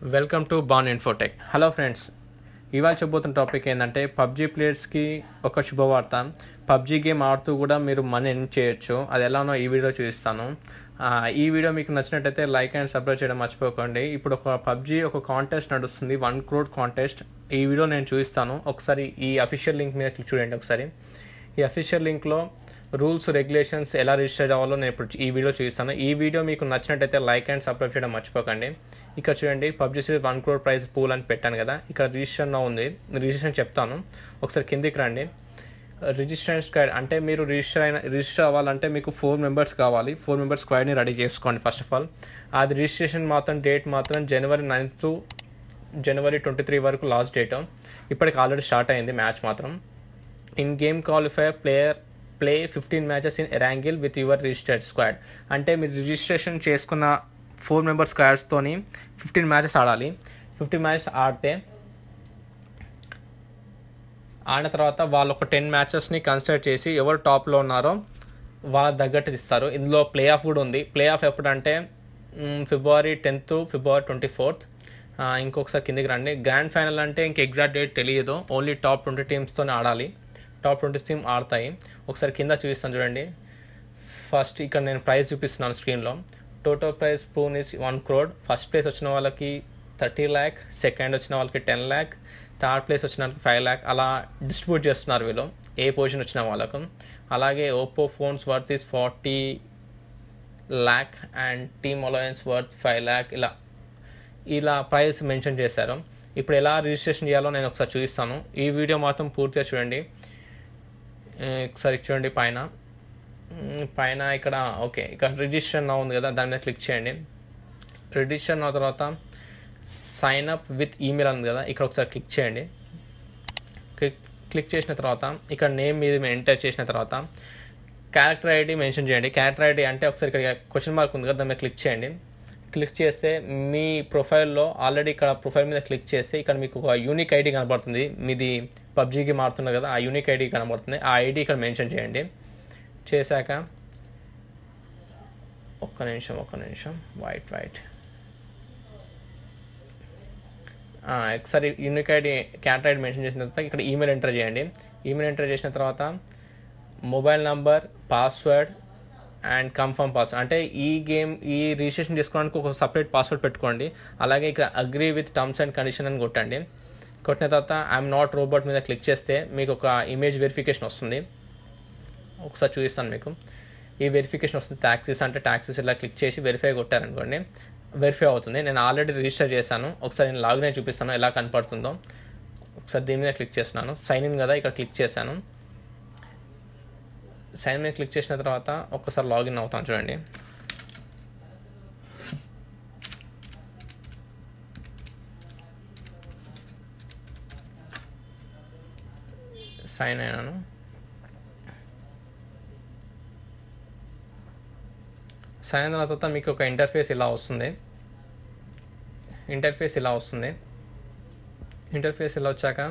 welcome to Bon Infotech hello friends ఇవాళ చెప్పబోతున్న topic ఏంటంటే పబ్జీ ప్లేయర్స్కి ఒక శుభవార్త పబ్జీ గేమ్ ఆడుతూ కూడా మీరు మనీ ఎర్న్ చేయొచ్చు అది ఎలానో ఈ వీడియో చూపిస్తాను ఆ, ఈ వీడియో మీకు నచ్చినట్టయితే లైక్ అండ్ సబ్స్క్రైబ్ చేయడం మర్చిపోకండి ఇప్పుడు ఒక పబ్జీ ఒక కాంటెస్ట్ నడుస్తుంది వన్ క్రోడ్ కాంటెస్ట్ ఈ వీడియో నేను చూపిస్తాను ఒకసారి ఈ అఫీషియల్ లింక్ మీద click చూడండి ఒకసారి ఈ అఫీషియల్ లింక్లో రూల్స్ రెగ్యులేషన్స్ ఎలా రిజిస్టర్ అవ్వాలో నేను ఇప్పుడు ఈ వీడియో చూపిస్తాను ఈ వీడియో మీకు నచ్చినట్టయితే లైక్ అండ్ సబ్స్క్రైబ్ చేయడం మర్చిపోకండి ఇక్కడ చూడండి PUBG series one crore prize pool అని పెట్టాను కదా ఇక్కడ రిజిస్ట్రేషన్ ఉంది రిజిస్ట్రేషన్ చెప్తాను ఒకసారి కిందికి రండి రిజిస్ట్రేషన్ స్క్వాడ్ అంటే మీరు రిజిస్టర్ అయిన రిజిస్టర్ అవ్వాలంటే మీకు ఫోర్ మెంబర్స్ కావాలి ఫోర్ మెంబర్స్ స్క్వాడ్ని రెడీ చేసుకోండి ఫస్ట్ ఆఫ్ ఆల్ అది రిజిస్ట్రేషన్ మాత్రం డేట్ మాత్రం January ninth January twenty three వరకు లాస్ట్ డేట్ ఇప్పటికి ఆల్రెడీ స్టార్ట్ అయింది మ్యాచ్ మాత్రం in game qualifier player play fifteen matches in Erangel with your registered squad అంటే మీరు రిజిస్ట్రేషన్ చేసుకున్న ఫోర్ మెంబర్ స్క్వాడ్స్తోని ఫిఫ్టీన్ మ్యాచెస్ ఆడాలి ఫిఫ్టీన్ మ్యాచెస్ ఆడితే ఆడిన తర్వాత వాళ్ళు ఒక టెన్ మ్యాచెస్ని కన్సిడర్ చేసి ఎవరు టాప్లో ఉన్నారో వాళ్ళ తగ్గట్టు ఇస్తారు ఇందులో ప్లే ఆఫ్ కూడా ఉంది ప్లే ఆఫ్ ఎప్పుడంటే um, February tenth February twenty fourth ఇంకొకసారి కిందికి రండి గ్రాండ్ ఫైనల్ అంటే ఇంక ఎగ్జాక్ట్ డేట్ తెలియదు ఓన్లీ టాప్ ట్వంటీ టీమ్స్తోనే ఆడాలి టాప్ ట్వంటీ టీమ్ ఆడతాయి ఒకసారి కింద చూపిస్తాను చూడండి ఫస్ట్ ఇక్కడ నేను ప్రైస్ చూపిస్తున్నాను స్క్రీన్లో total prize pool is one crore first place వచ్చిన వాళ్ళకి థర్టీ ల్యాక్ సెకండ్ వచ్చిన వాళ్ళకి టెన్ ల్యాక్ థర్డ్ ప్లేస్ వచ్చిన వాళ్ళకి ఫైవ్ ల్యాక్ అలా డిస్ట్రిబ్యూట్ చేస్తున్నారు వీళ్ళు ఏ పొజిషన్ వచ్చిన వాళ్ళకు అలాగే Oppo phones worth is forty lakh and team alliance worth five lakh ఇలా ఇలా ప్రైస్ మెన్షన్ చేశారు ఇప్పుడు ఎలా రిజిస్ట్రేషన్ చేయాలో నేను ఒకసారి చూపిస్తాను ఈ వీడియో మాత్రం పూర్తిగా చూడండి ఏ, ఒకసారి చూడండి పైన మ్, పైన ఇక్కడ ఓకే ఇక్కడ రిజిస్టర్ నా ఉంది కదా దాని మీద క్లిక్ చేయండి రిజిస్టర్ నా తర్వాత సైన్ అప్ విత్ ఈమెయిల్ ఉంది కదా ఇక్కడ ఒకసారి క్లిక్ చేయండి క్లిక్ క్లిక్ చేసిన తర్వాత ఇక్కడ నేమ్ మీద ఎంటర్ చేసిన తర్వాత క్యారెక్టర్ ఐడి మెన్షన్ చేయండి క్యారెక్టర్ ఐడి అంటే ఒకసారి ఇక్కడ క్వశ్చన్ మార్క్ ఉంది కదా దాని మీద క్లిక్ చేయండి క్లిక్ చేస్తే మీ ప్రొఫైల్లో ఆల్రెడీ ఇక్కడ ప్రొఫైల్ మీద క్లిక్ చేస్తే ఇక్కడ మీకు ఒక యూనిక్ ఐడి కనబడుతుంది మీది పబ్జీకి మారుతున్నారు కదా ఆ యూనిక్ ఐడి కనబడుతుంది ఆ ఐడి ఇక్కడ మెన్షన్ చేయండి చేశాక ఒక్క నిమిషం ఒక్క నిమిషం వైట్ వైట్ ఒకసారి unique ID character ID mention చేసిన తర్వాత ఇక్కడ ఈమెయిల్ ఎంటర్ చేయండి ఈమెయిల్ ఎంటర్ చేసిన తర్వాత mobile number password and confirm password అంటే ఈ గేమ్ ఈ రిజిస్ట్రేషన్ చేసుకోవడానికి ఒక సపరేట్ పాస్వర్డ్ పెట్టుకోండి అలాగే ఇక్కడ agree with terms and condition అని కొట్టండి కొట్టిన తర్వాత ఐఎమ్ నాట్ రోబోట్ మీద క్లిక్ చేస్తే మీకు ఒక ఇమేజ్ వెరిఫికేషన్ వస్తుంది ఒకసారి చూపిస్తాను మీకు ఈ వెరిఫికేషన్ వస్తుంది ట్యాక్సీస్ అంటే ట్యాక్సీస్ ఇలా క్లిక్ చేసి వెరిఫై కొట్టారనుకోండి వెరిఫై అవుతుంది నేను ఆల్రెడీ రిజిస్టర్ చేశాను ఒకసారి నేను లాగిన్ అయి చూపిస్తాను ఎలా కనపడుతుందో ఒకసారి దీని మీద క్లిక్ చేస్తున్నాను సైన్ ఇన్ కదా ఇక్కడ క్లిక్ చేశాను సైన్ మీద క్లిక్ చేసిన తర్వాత ఒక్కసారి లాగిన్ అవుతాను చూడండి సైన్ అయినాను సైన్ అయిన తర్వాత మీకు ఒక ఇంటర్ఫేస్ ఇలా వస్తుంది ఇంటర్ఫేస్ ఇలా వస్తుంది ఇంటర్ఫేస్ ఇలా వచ్చాక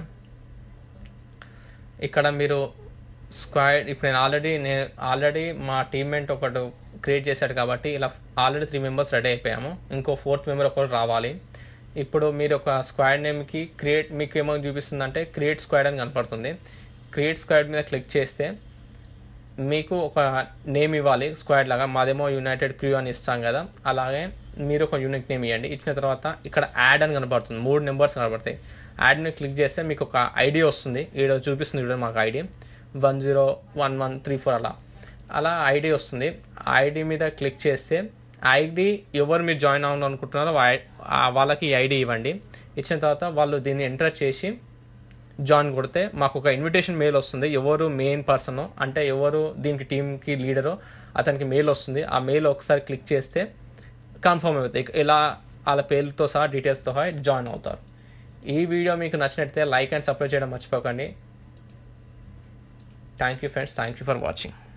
ఇక్కడ మీరు స్క్వాడ్ ఇప్పుడు నేను ఆల్రెడీ నేను ఆల్రెడీ మా టీమ్మేట్ ఒకటి క్రియేట్ చేశాడు కాబట్టి ఇలా ఆల్రెడీ త్రీ మెంబర్స్ రెడీ అయిపోయాము ఇంకో ఫోర్త్ మెంబర్ ఒకటి రావాలి ఇప్పుడు మీరు ఒక స్క్వాడ్ నేమ్కి క్రియేట్ మీకు ఏమో చూపిస్తుందంటే క్రియేట్ స్క్వాడ్ అని కనపడుతుంది క్రియేట్ స్క్వాడ్ మీద క్లిక్ చేస్తే మీకు ఒక నేమ్ ఇవ్వాలి స్క్వాడ్ లాగా మాదేమో యునైటెడ్ క్రూ అని ఇస్తాం కదా అలాగే మీరు ఒక యూనిక్ నేమ్ ఇవ్వండి ఇచ్చిన తర్వాత ఇక్కడ యాడ్ అని కనబడుతుంది మూడు నెంబర్స్ కనబడతాయి యాడ్ని క్లిక్ చేస్తే మీకు ఒక ఐడి వస్తుంది ఈడ చూపిస్తుంది చూడండి మాకు ID one zero one one three four అలా అలా ఐడి వస్తుంది ఆ ఐడి మీద క్లిక్ చేస్తే ఐడి ఎవరు మీరు జాయిన్ అవ్వాలి అనుకుంటున్నారో వా- ఆ వాళ్ళకి ఈ ఐడి ఇవ్వండి ఇచ్చిన తర్వాత వాళ్ళు దీన్ని ఎంటర్ చేసి జాయిన్ కొడితే మాకు ఒక ఇన్విటేషన్ మెయిల్ వస్తుంది ఎవరు మెయిన్ పర్సన్ అంటే ఎవరు దీనికి టీంకి లీడరో అతనికి మెయిల్ వస్తుంది ఆ మెయిల్ ఒకసారి క్లిక్ చేస్తే కన్ఫర్మ్ అవుతుంది ఇక ఇలా వాళ్ళ పేర్లతో సహా డీటెయిల్స్తో సహా జాయిన్ అవుతారు ఈ వీడియో మీకు నచ్చినట్లయితే లైక్ అండ్ సబ్స్క్రైబ్ చేయడం మర్చిపోకండి thank you friends thank you for watching